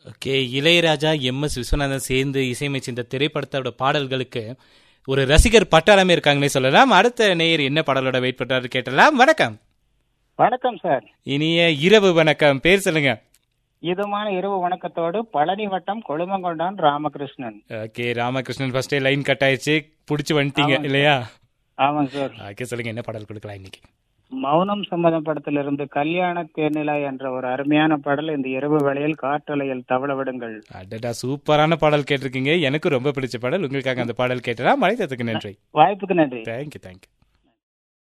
Okay Ilaiyaraaja M S Viswanathan சேர்ந்து இசையமைச்ச இந்த திரைப்படத்தோட பாடல்களுக்கு ஒரு ரசிகர் பட்டாளமே இருக்காங்கன்னே சொல்லலாம் அடுத்த நேயர் என்ன பாடலோட வெயிட் பண்றாரு கேட்டலாம் வணக்கம் வணக்கம் சார் இனிய இரவு வணக்கம் பேர் சொல்லுங்க இதமான இரவு வணக்கத்தோடு பழனி வட்டம் கொழுமங்கொண்டான் ராமகிருஷ்ணன் ஓகே ராமகிருஷ்ணன் ஃபர்ஸ்டே லைன் கட் ஆயிடுச்சு புடிச்சு வந்துட்டீங்க ஆமாங்க. இல்லையா ஆமாங்க சார் ஓகே சொல்லுங்க என்ன பாடல் கொடுக்கலாம் இன்னைக்கு மௌனம் சம்மதம் படத்திலிருந்து கல்யாண தேர்நிலா என்ற ஒரு அருமையான பாடல் இந்த இரவு வேளையில் காற்றலையில் தவள விடுங்கள் அடடா சூப்பரான பாடல் கேட்டிருக்கீங்க எனக்கு ரொம்ப பிடிச்ச பாடல் உங்களுக்காக அந்த பாடல் கேட்டலாம் மழைத்தத்துக்கு நன்றி வாய்ப்புக்கு நன்றி தேங்க்யூ தேங்க்யூ